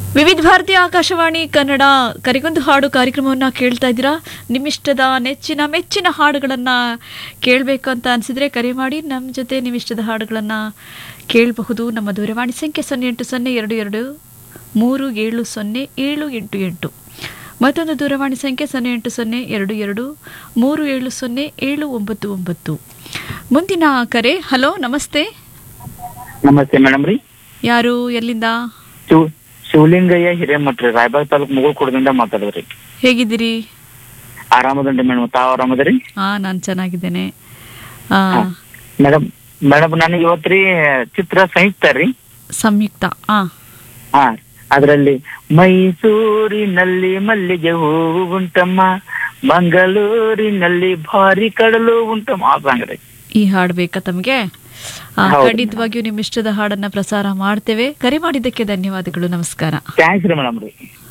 ವಿವಿಧ ಭಾರತಿ ಆಕಾಶವಾಣಿ ಕನ್ನಡ ಕರಿಗೊಂದು ಹಾಡು ಕಾರ್ಯಕ್ರಮವನ್ನ ಕೇಳ್ತಾ ಇದ್ದೀರಾ ನಿಮ್ಮಿಷ್ಟದ ನೆಚ್ಚಿನ ಮೆಚ್ಚಿನ ಹಾಡುಗಳನ್ನ ಕೇಳಬೇಕು ಅಂತ ಅನ್ಸಿದ್ರೆ ಕರೆ ಮಾಡಿ ನಮ್ಮ ಜೊತೆ ನಿಮ್ಮಿಷ್ಟದ ಹಾಡುಗಳನ್ನ ಕೇಳಬಹುದು ನಮ್ಮ ದೂರವಾಣಿ ಸಂಖ್ಯೆ ಸೊನ್ನೆ ಎಂಟು ಸೊನ್ನೆ ಎರಡು ಎರಡು ಮೂರು ಏಳು ಸೊನ್ನೆ ಏಳು ಎಂಟು ಎಂಟು ಮತ್ತೊಂದು ದೂರವಾಣಿ ಸಂಖ್ಯೆ ಸೊನ್ನೆ ಎಂಟು ಸೊನ್ನೆ ಎರಡು ಎರಡು ಮೂರು ಏಳು ಸೊನ್ನೆ ಏಳು ಒಂಬತ್ತು ಒಂಬತ್ತು ಮುಂದಿನ ಕರೆ ಹಲೋ ನಮಸ್ತೆ ನಮಸ್ತೆ ಮೇಡಮ್ ರೀ ಯಾರು ಎಲ್ಲಿಂದ ಶಿವ್ ಶಿವಲಿಂಗಯ್ಯ ಹಿರೇಮಠ್ ರೀ ರಾಯಬಾಗ್ ತಾಲೂಕ್ ಮುಗುಳ್ಕೋಟದಿಂದ ಮಾತಾಡೋದ್ರಿ ಹೇಗಿದ್ದೀರಿ ಆರಾಮದನ್ರಿ ಮೇಡಮ್ ತಾವ್ ಆರಾಮದ್ರಿ ಹಾ ನಾನು ಚೆನ್ನಾಗಿದ್ದೇನೆ ಆ, ಮೇಡಮ್ ಮೇಡಮ್ ನನಗೆ ಇವತ್ತ್ರಿ ಚಿತ್ರ ಸಂಯುಕ್ತ ರೀ ಸಂಯುಕ್ತ ಆ ಹಾ ಅದ್ರಲ್ಲಿ ಮೈಸೂರಿನಲ್ಲಿ ಮಲ್ಲಿಗೆ ಹೂವು ಉಂಟಮ್ಮ ಮಂಗಳೂರಿನಲ್ಲಿ ಭಾರಿ ಕಡಲು ಉಂಟಮ್ಮ ಆ ಸಾಂಗ್ ರೀ ಈ ಹಾಡು ಬೇಕಾ ತಮಗೆ ಆ, ಹೌದು. ಖಂಡಿತವಾಗಿಯೂ ನಿಮ್ಮ ಇಷ್ಟದ ಹಾಡನ್ನ ಪ್ರಸಾರ ಮಾಡ್ತೇವೆ ಕರೆ ಮಾಡಿದ್ದಕ್ಕೆ ಧನ್ಯವಾದಗಳು ನಮಸ್ಕಾರ ಥ್ಯಾಂಕ್ಸ್ ರೀ ಮೇಡಮ್ ರೀ